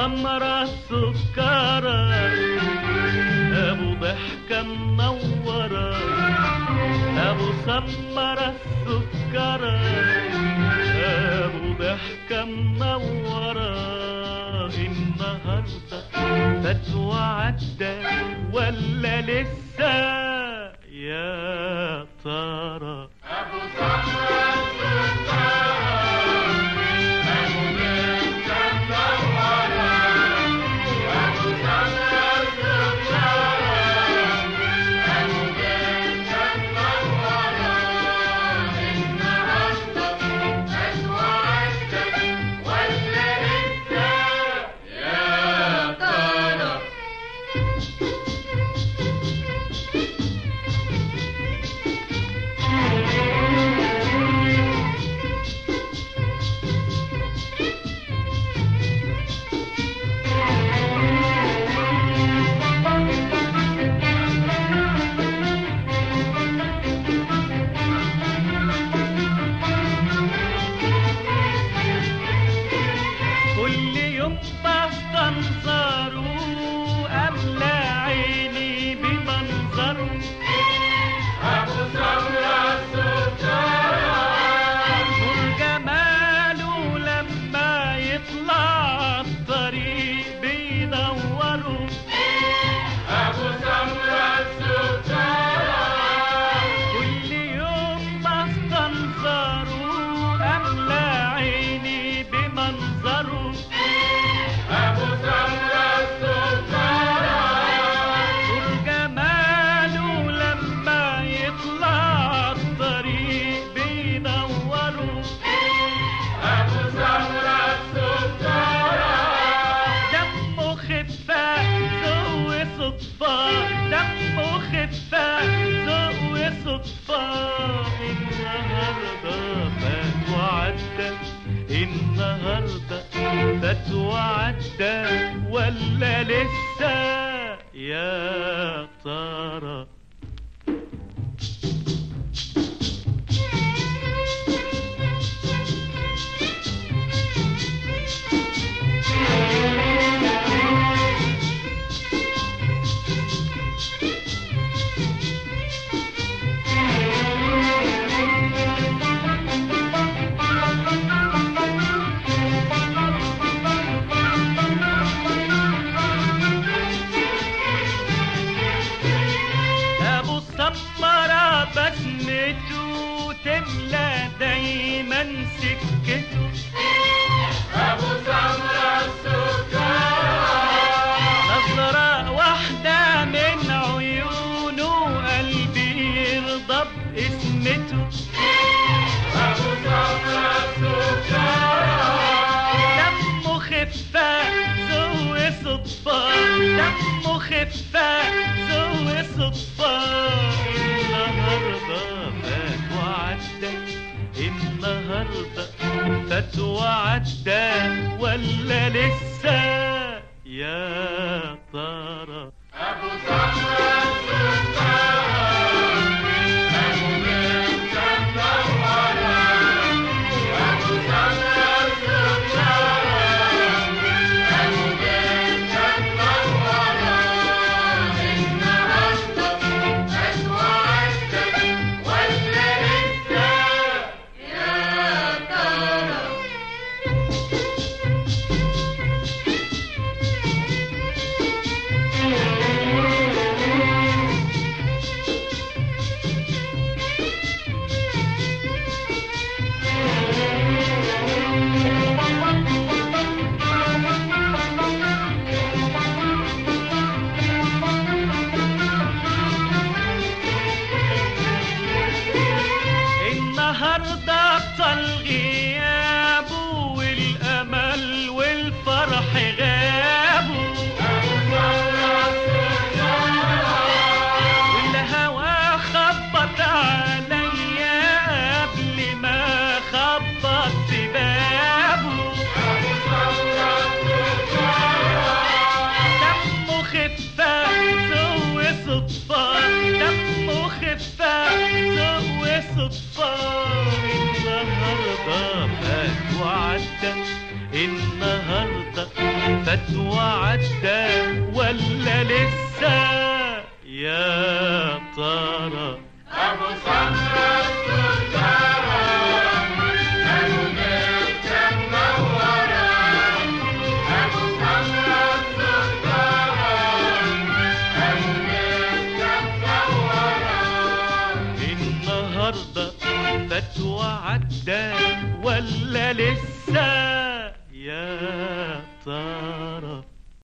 سمرة سكرة أبو ضحكة منورة أبو سمرة سكرة أبو ضحكة منورة النهاردة فات وعدى ولا لسه يا ترى كل يوم بستنظره أملى عيني بمنظره أبو سمرة سكرة نور جماله لما يطلع الطريق بيدوره أبو سمرة سكرة كل يوم بستنظره أملى عيني بمنظره أبو سمرة سكرة نور جماله لما يطلع الطريق بيدوره أبو سمرة سكرة دمه خفة ذوق صدفة دمه خفة ذوق صدفة النهاردة فات وعدى النهاردة فات وعدى ولا لسه يا ترى ابو سمرة بسمته تملى دايما سكته ابو سمرة سكرة نظرة واحدة من عيونه قلبي يرضى باسمته ابو سمرة سكرة دمه خفة ذوق صدفة دمه خفة ذوق صدفة النهاردة فات وعدى النهاردة فات وعدى ولا لسه يا ترى النهارده بطل غيابه والامل والفرح غابوا والهوى خبط عليا قبل ما خبط في بابه دمه خفة ذوق صدفة دمه خفة ذوق صدفة النهاردة فات وعدى النهاردة فات وعدى ولا لسه يا ترى النهارده فات وعدى ولا لسه يا ترى